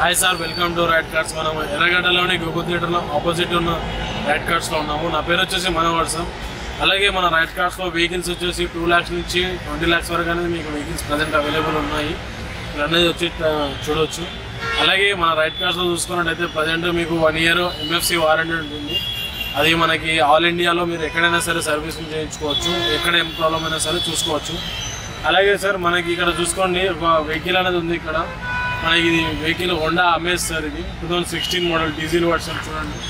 Hi sir welcome to right cards మనం ఎర్రగడ్డలోని గోకుల్ థియేటర్లో ఆపోజిట్ ఉన్న రైట్ కార్డ్స్లో ఉన్నాము నా పేరు వచ్చేసి మనవర్సం అలాగే మన రైట్ కార్డ్స్లో వెహికల్స్ వచ్చేసి టూ ల్యాక్స్ నుంచి ట్వంటీ ల్యాక్స్ వరకు అనేది మీకు వెహికల్స్ ప్రజెంట్ అవైలబుల్ ఉన్నాయి మీరు అనేది వచ్చి ఆ, చూడొచ్చు అలాగే మన రైట్ కార్డ్స్లో చూసుకున్నట్టయితే ప్రజెంట్ మీకు వన్ ఇయర్ ఎంఎఫ్సి వారంటీ ఉంటుంది అది మనకి ఆల్ ఇండియాలో మీరు ఎక్కడైనా సరే సర్వీసింగ్ చేయించుకోవచ్చు ఎక్కడ ఏం ప్రాబ్లం అయినా సరే చూసుకోవచ్చు అలాగే సార్ మనకి ఇక్కడ చూసుకోండి ఒక వెహికల్ అనేది ఉంది ఇక్కడ మనకి ఇది వెహికల్ హోండా అమేజ్ సార్ ఇది two thousand sixteen model diesel version చూడండి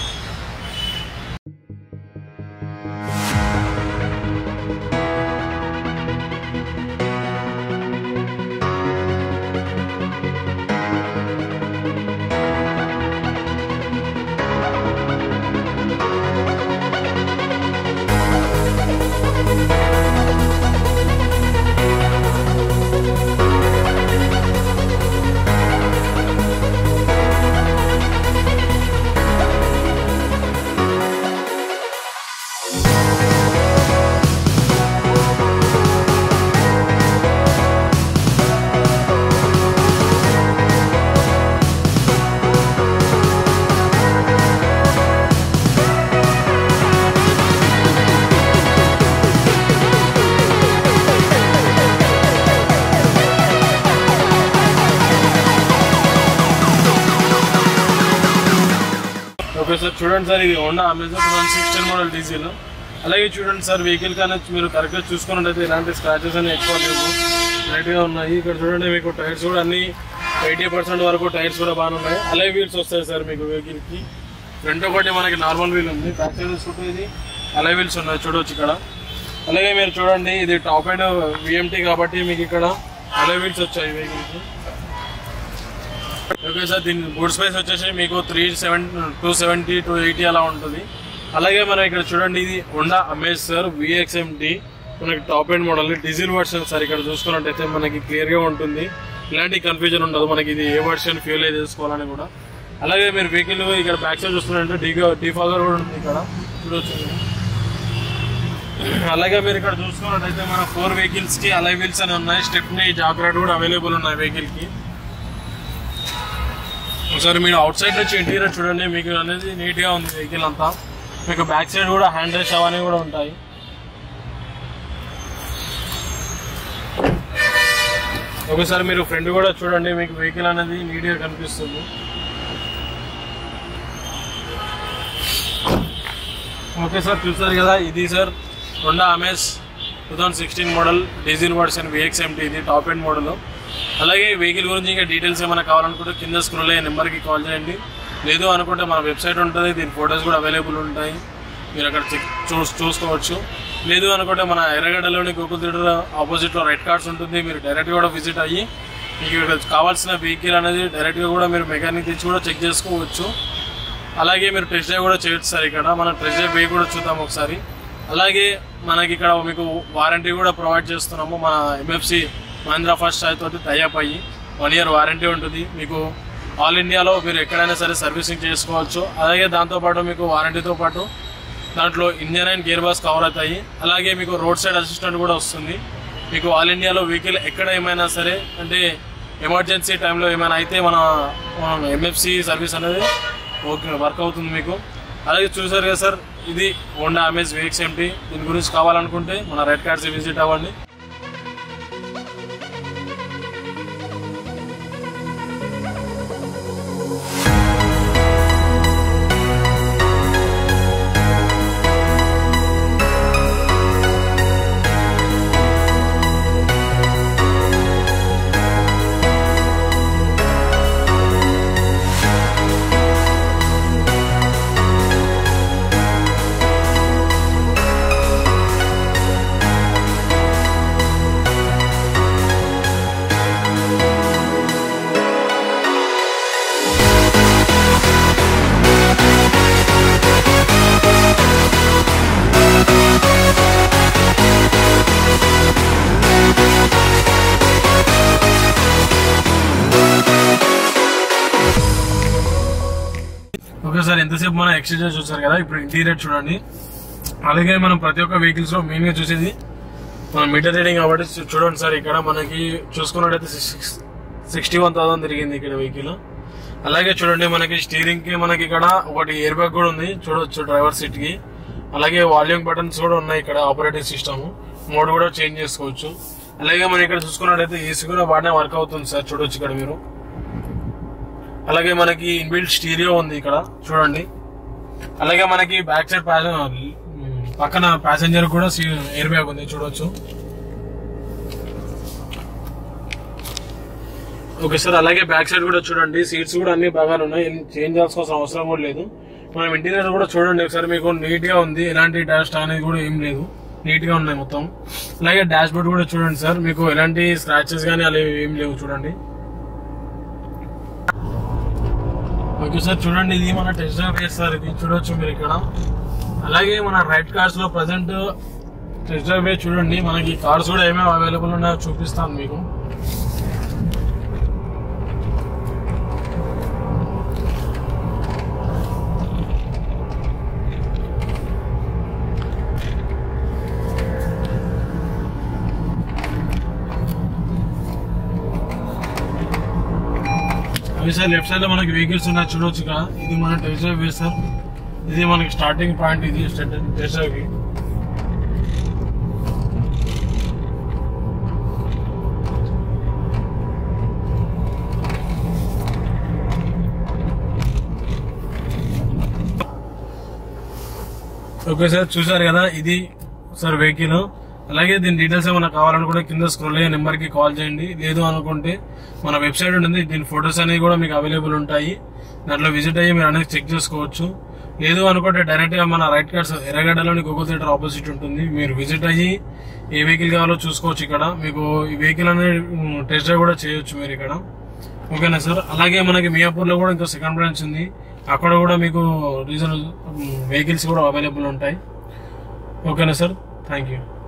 ఓకే సార్ చూడండి సార్ ఇది Honda Amazon two thousand sixteen model diesel అలాగే చూడండి సార్ వెహికల్ కానీ మీరు కరెక్ట్గా చూసుకున్నట్టయితే ఎలాంటి స్క్రాచెస్ అని ఎక్కువ లేవు రైట్గా ఉన్నాయి ఇక్కడ చూడండి మీకు టైర్స్ కూడా అన్ని ఎయిటీ పర్సెంట్ వరకు టైర్స్ కూడా బాగానే ఉన్నాయి అలాగే వీల్స్ వస్తాయి సార్ మీకు వెహికల్కి ఫ్రంట్ ఒకటి మనకి నార్మల్ వీల్ ఉంది బ్యాక్ సైడ్ చూసుకుంటే ఇది అలై వీల్స్ ఉన్నాయి చూడవచ్చు ఇక్కడ అలాగే మీరు చూడండి ఇది టాప్ అండ్ విఎంటీ కాబట్టి మీకు ఇక్కడ అలై వీల్స్ వచ్చాయి వెహికల్కి ఓకే సార్ దీని బూట్ స్పేస్ వచ్చేసి మీకు three seven two seventy two eighty అలా ఉంటుంది అలాగే మనం ఇక్కడ చూడండి ఇది హోండా అమేజ్ సార్ విఎక్స్ఎండి మనకి top end model diesel version sir ఇక్కడ చూసుకున్నట్టయితే మనకి క్లియర్ గా ఉంటుంది ఇలాంటి కన్ఫ్యూజన్ ఉండదు మనకి ఇది ఏ వర్షన్ ఫ్యూల్ ఏ చేసుకోవాలని కూడా అలాగే మీరు వెహికల్ ఇక్కడ బ్యాక్ సైడ్ చూస్తున్నారంటే డీగా డీఫాగర్ కూడా ఉంది ఇక్కడ చూడొచ్చు మీరు. అలాగే మీరు ఇక్కడ చూసుకున్నట్టయితే మన ఫోర్ వెహికల్స్ కి అలై వీల్స్ అని ఉన్నాయి స్టెప్ని జాగ్రత్త కూడా అవైలబుల్ ఉన్నాయి వెహికల్ కి ఒకసారి మీరు అవుట్ సైడ్ నుంచి ఇంటీరియర్ చూడండి మీకు అనేది నీట్ గా ఉంది వెహికల్ అంతా మీకు బ్యాక్ సైడ్ కూడా హ్యాండ్ రేస్ అవన్నీ కూడా ఉంటాయి ఒకసారి మీరు ఫ్రంట్ కూడా చూడండి మీకు వెహికల్ అనేది నీట్ గా కనిపిస్తుంది ఓకే సార్ చూసారు కదా ఇది sir Honda Amaze two thousand sixteen model diesel version VX MT ఇది టాప్ ఎండ్ మోడల్ అలాగే వెహికల్ గురించి ఇంకా డీటెయిల్స్ ఏమైనా కావాలనుకుంటే కింద స్క్రోల్ అయ్యే నెంబర్కి కాల్ చేయండి లేదు అనుకుంటే మన వెబ్సైట్ ఉంటుంది దీని ఫొటోస్ కూడా అవైలబుల్ ఉంటాయి మీరు అక్కడ చెక్ చూ చూసుకోవచ్చు లేదు అనుకుంటే మన ఎర్రగడ్డలోని గోకుల్ థియేటర్ ఆపోజిట్లో రెడ్ కార్డ్స్ ఉంటుంది మీరు డైరెక్ట్గా కూడా విజిట్ అయ్యి మీకు ఇక్కడ కావాల్సిన వెహికల్ అనేది డైరెక్ట్గా కూడా మీరు మెకానిక్ తెచ్చి కూడా చెక్ చేసుకోవచ్చు అలాగే మీరు టెస్ట్ డ్రైవ్ కూడా చేయొచ్చు సార్ ఇక్కడ మనం టెస్ట్ డ్రైవ్ వే కూడా చూద్దాం ఒకసారి అలాగే మనకి ఇక్కడ మీకు వారంటీ కూడా ప్రొవైడ్ చేస్తున్నాము మన ఎంఎఫ్సి మహేంద్ర ఫస్ట్ చాయ్ తోటి టైఅప్ అయ్యి వన్ ఇయర్ వారంటీ ఉంటుంది మీకు ఆల్ ఇండియాలో మీరు ఎక్కడైనా సరే సర్వీసింగ్ చేసుకోవచ్చు అలాగే దాంతోపాటు మీకు వారంటీతో పాటు దాంట్లో engine and gear box cover అవుతాయి అలాగే మీకు రోడ్ సైడ్ అసిస్టెంట్ కూడా వస్తుంది మీకు ఆల్ ఇండియాలో వెహికల్ ఎక్కడ ఏమైనా సరే అంటే ఎమర్జెన్సీ టైంలో ఏమైనా అయితే మన ఎంఎఫ్సి సర్వీస్ అనేది ఓకే వర్క్ అవుతుంది మీకు అలాగే చూసారు కదా సార్ ఇది హోండా అమేజ్ వేక్స్ ఏంటి దీని గురించి కావాలనుకుంటే మన రెడ్ కార్డ్స్ విజిట్ అవ్వండి ఓకే సార్ ఎంతసేపు మనం ఎక్స్చేంజ్ చూసారు కదా ఇప్పుడు ఇంటీరియర్ చూడండి అలాగే మనం ప్రతి ఒక్క వెహికల్స్ లో మెయిన్ గా చూసేది మన మీటర్ రీడింగ్ కాబట్టి చూ- చూడండి సార్ ఇక్కడ మనకి చూసుకున్నట్టయితే సిక్స్టీ వన్ థౌసండ్ తిరిగింది ఇక్కడ వెహికల్ అలాగే చూడండి మనకి స్టీరింగ్ కి మనకి ఇక్కడ ఒకటి ఎయిర్ బ్యాగ్ కూడా ఉంది చూడొచ్చు డ్రైవర్ సీట్ కి అలాగే వాల్యూమ్ బటన్స్ కూడా ఉన్నాయి ఇక్కడ ఆపరేటింగ్ సిస్టమ్ మోడ్ కూడా చేంజ్ చేసుకోవచ్చు అలాగే మనం ఇక్కడ చూసుకున్నట్టయితే ఏసీ కూడా బాగానే వర్క్ అవుతుంది సార్ చూడొచ్చు ఇక్కడ మీరు అలాగే మనకి ఇన్బిల్ట్ స్టీరియో ఉంది ఇక్కడ చూడండి అలాగే మనకి బ్యాక్ సైడ్ పక్కన ప్యాసింజర్ కూడా ఎయిర్ బ్యాగ్ ఉంది చూడొచ్చు ఓకే సార్ అలాగే బ్యాక్ సైడ్ కూడా చూడండి సీట్స్ కూడా అన్ని బాగానే ఉన్నాయి ఏం చేంజ్ చేయాల్సిన అవసరం కూడా లేదు మనం ఇంటీరియర్ కూడా చూడండి ఒకసారి మీకు నీట్ గా ఉంది ఎలాంటి డాష్ అనేది కూడా ఏం లేదు నీట్ గా ఉన్నాయి మొత్తం అలాగే డాష్ బోర్డ్ కూడా చూడండి సార్ మీకు ఎలాంటి స్క్రాచెస్ కానీ అలా ఏం లేవు చూడండి ఓకే సార్ చూడండి ఇది మన టెస్ట్ డ్రైవ్ చేస్తారు ఇది చూడొచ్చు మీరు ఇక్కడ అలాగే మన రైట్ కార్స్ లో ప్రజెంట్ టెస్ట్ డ్రైవ్ చూడండి మనకి కార్స్ కూడా ఏమేమి అవైలబుల్ ఉన్నాయో చూపిస్తాను మీకు అవి సార్ లెఫ్ట్ సైడ్ లో మనకి వెహికల్స్ ఉన్నాయి చూడొచ్చు ఇక్కడ ఇది మన టెస్ట్ డ్రైవ్ వే సార్ ఇది మనకి స్టార్టింగ్ పాయింట్ ఇది టెస్ట్ డ్రైవ్ కి ఓకే సార్ చూసారు కదా ఇది సార్ వెహికల్ అలాగే దీని డీటెయిల్స్ ఏమైనా కావాలనుకుంటే కింద స్క్రోల్ అయ్యే నెంబర్ కి కాల్ చేయండి లేదు అనుకుంటే మన వెబ్సైట్ ఉంటుంది దీని ఫొటోస్ అనేవి కూడా మీకు అవైలబుల్ ఉంటాయి దాంట్లో విజిట్ అయ్యి మీరు అనేది చెక్ చేసుకోవచ్చు లేదు అనుకుంటే డైరెక్ట్ గా మన రైట్ కార్డ్స్ ఎర్రగడ్డలోని గూగుల్ థియేటర్ ఆపోజిట్ ఉంటుంది మీరు విజిట్ అయ్యి ఏ వెహికల్ కావాలో చూసుకోవచ్చు ఇక్కడ మీకు ఈ వెహికల్ అనేది టెస్ట్ డ్రైవ్ కూడా చేయొచ్చు మీరు ఇక్కడ ఓకేనా సార్ అలాగే మనకి మియాపూర్ లో కూడా ఇంకో సెకండ్ బ్రాంచ్ ఉంది అక్కడ కూడా మీకు రీజనల్ వెహికల్స్ కూడా అవైలబుల్ ఉంటాయి ఓకేనా సార్ థ్యాంక్ యూ